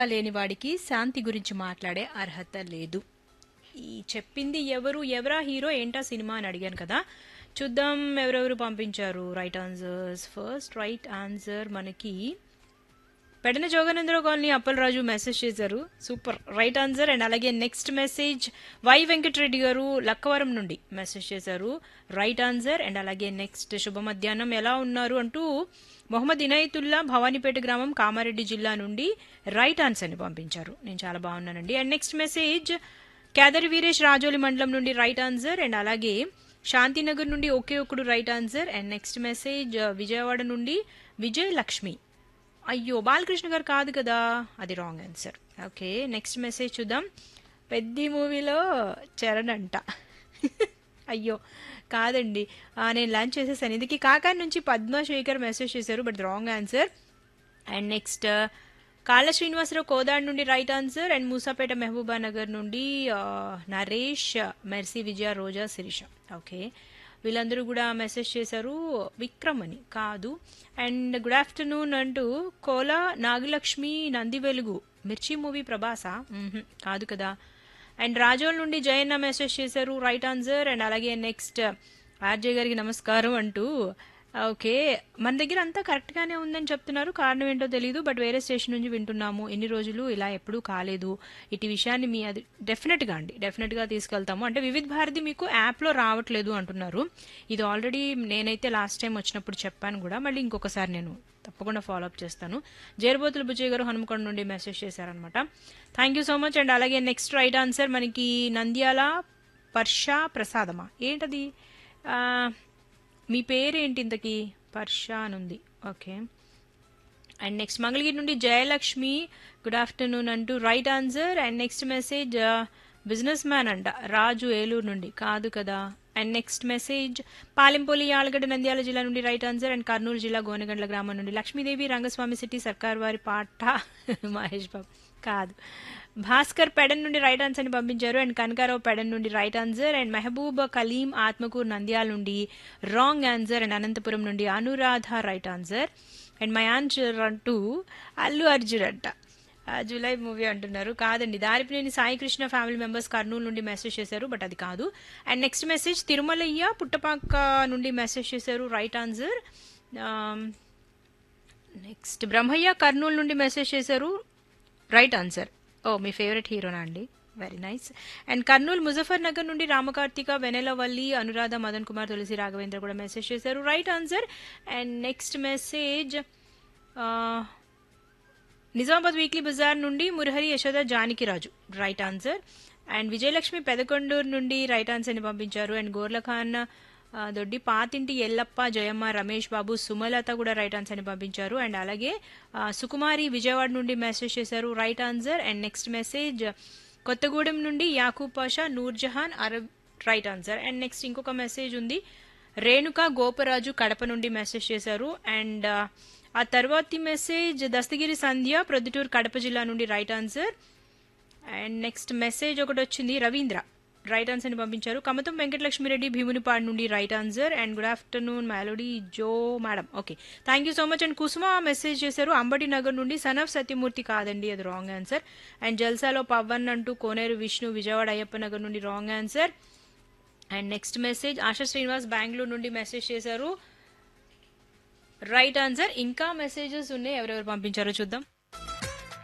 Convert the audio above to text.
లేని వాడికి శాంతి గురించి మాట్లాడే అర్హత లేదు ఈ చెప్పింది ఎవరు ఎవరా హీరో ఏంటా సినిమా అని అడిగాను కదా చూద్దాం ఎవరెవరు పంపించారు right answers first right answer మనకి పెడన జోగనందరావు కాలనీ అప్పలరాజు మెసేజ్ చేశారు సూపర్ రైట్ ఆన్సర్ అండ్ అలాగే నెక్స్ట్ మెసేజ్ వై వెంకటరెడ్డి గారు లక్కవరం నుండి మెసేజ్ చేశారు రైట్ ఆన్సర్ అండ్ అలాగే నెక్స్ట్ శుభ మధ్యాహ్నం ఎలా ఉన్నారు అంటూ మొహమ్మద్ ఇనాయతుల్లా భవానీపేట గ్రామం కామారెడ్డి జిల్లా నుండి రైట్ ఆన్సర్ని పంపించారు నేను చాలా బాగున్నానండి and next message Kedari Veeresh Rajoli మండలం నుండి రైట్ ఆన్సర్ అండ్ అలాగే శాంతినగర్ నుండి Oke Okkadu right answer and next message Vijayawada నుండి విజయ్ లక్ష్మి అయ్యో బాలకృష్ణ గారు కాదు కదా అది wrong answer okay next message చూద్దాం పెద్ద మూవీలో చరణ్ అంట అయ్యో కాదండి ఆ, నేను లంచ్ చేసేసాను ఇందుకే కాకా నుంచి పద్మశేఖర్ మెసేజ్ చేశారు but wrong answer and next Kalla Srinivasarao Kodad నుండి right answer and Musapeta Mahabubnagar నుండి ఆ, నరేష్ మెర్సీ విజయ రోజా శిరీష ఓకే వీళ్ళందరూ కూడా మెసేజ్ చేశారు విక్రమ్ అని కాదు అండ్ గుడ్ ఆఫ్టర్నూన్ అంటూ కోలా నాగలక్ష్మి నంది వెలుగు మిర్చి మూవీ ప్రభాసా మ్మ్హ్, కాదు కదా అండ్ రాజోల్ నుండి జయన్న మెసేజ్ చేశారు రైట్ ఆన్సర్ అండ్ అలాగే నెక్స్ట్ ఆర్జే గారికి నమస్కారం అంటూ ఓకే మన దగ్గర అంతా కరెక్ట్గానే ఉందని చెప్తున్నారు కారణం ఏంటో తెలియదు బట్ వేరే స్టేషన్ నుంచి వింటున్నాము ఎన్ని రోజులు ఇలా ఎప్పుడూ కాలేదు ఇటు విషయాన్ని మీ అది డెఫినెట్గా అండి డెఫినెట్గా తీసుకెళ్తాము అంటే వివిధ భారతి మీకు యాప్లో రావట్లేదు అంటున్నారు ఇది ఆల్రెడీ నేనైతే లాస్ట్ టైం వచ్చినప్పుడు చెప్పాను కూడా మళ్ళీ ఇంకొకసారి నేను తప్పకుండా ఫాలో అప్ చేస్తాను జేర్బోతుల బుజ్జయ్య గారు హనుమకొండ నుండి మెసేజ్ చేశారనమాట thank you so much and అలాగే నెక్స్ట్ రైట్ ఆన్సర్ మనకి నంద్యాల పర్షా ప్రసాదమా ఏంటది ఆ, మీ పేరేంటి ఇంతకీ పర్షా అని ఉంది ఓకే అండ్ నెక్స్ట్ మంగళగిరి నుండి జయలక్ష్మి గుడ్ ఆఫ్టర్నూన్ అంటూ right answer and next message business man అంట రాజు ఏలూరు నుండి కాదు కదా and next message Palempalli Allagadda Nandyal జిల్లా నుండి రైట్ ఆన్సర్ అండ్ కర్నూలు జిల్లా గోనగండ్ల గ్రామం నుండి లక్ష్మీదేవి రంగస్వామి సిటీ సర్కార్ వారి పాట మహేష్ బాబు కాదు భాస్కర్ పెడన్ నుండి రైట్ ఆన్సర్ ని పంపించారు అండ్ కనకారావు పెడన్ నుండి right answer and Mehboob Kaleem Atmakur Nandyal నుండి రాంగ్ ఆన్సర్ అండ్ అనంతపురం నుండి Anuradha right answer and my answer అంటూ అల్లు అర్జున్ అంట ఆ, జూలై మూవీ అంటున్నారు కాదండి దారిపినేని సాయి కృష్ణ ఫ్యామిలీ మెంబర్స్ కర్నూలు నుండి మెసేజ్ చేశారు బట్ అది కాదు and next message Tirumalayya Puttapaka నుండి మెసేజ్ చేశారు right answer next Brahmaiah Kurnool నుండి మెసేజ్ చేశారు రైట్ ఆన్సర్ ఓ మీ ఫేవరెట్ హీరోనా అండి very nice and Kurnool Muzaffarnagar నుండి రామకార్తిక వెనెలవల్లి అనురాధ మదన్ కుమార్ తులసి రాఘవేంద్ర కూడా మెసేజ్ చేశారు right answer and next message Nizamabad weekly బజార్ నుండి Murahari Yashoda Janakiraju right answer and Vijayalakshmi Pedakonduru నుండి రైట్ ఆన్సర్ని పంపించారు అండ్ గోర్లఖాన్ ఆ, దొడ్డి పాతింటి ఎల్లప్ప జయమ్మ రమేష్ బాబు సుమలత కూడా రైట్ ఆన్సర్ని పంపించారు అండ్ అలాగే ఆ, సుకుమారి విజయవాడ నుండి మెసేజ్ చేశారు right answer and next message Kothagudem నుండి యాకూబ్ పాషా నూర్జహాన్ అరబ్ రైట్ ఆన్సర్ అండ్ నెక్స్ట్ ఇంకొక మెసేజ్ ఉంది రేణుక గోపరాజు కడప నుండి మెసేజ్ చేశారు అండ్ ఆ, ఆ తర్వాతి మెసేజ్ దస్తగిరి సంధ్య ప్రొద్దుటూరు కడప జిల్లా నుండి right answer and next message ఒకటి వచ్చింది రవీంద్ర రైట్ ఆన్సర్ని పంపించారు కమతం వెంకటలక్ష్మిరెడ్డి భీమునిపాడు నుండి right answer and good afternoon melody Jo madam okay thank you so much and Kusuma message చేశారు అంబటి నగర్ నుండి సన్ ఆఫ్ సత్యమూర్తి కాదండి అది రాంగ్ ఆన్సర్ అండ్ జల్సాలో పవన్ అంటూ కోనేరు విష్ణు విజయవాడ అయ్యప్ప నగర్ నుండి wrong answer and next message Asha Srinivas Bengaluru నుండి మెసేజ్ చేశారు రైట్ ఆన్సర్ ఇంకా మెసేజెస్ ఉన్నాయి ఎవరెవరు పంపించారో చూద్దాం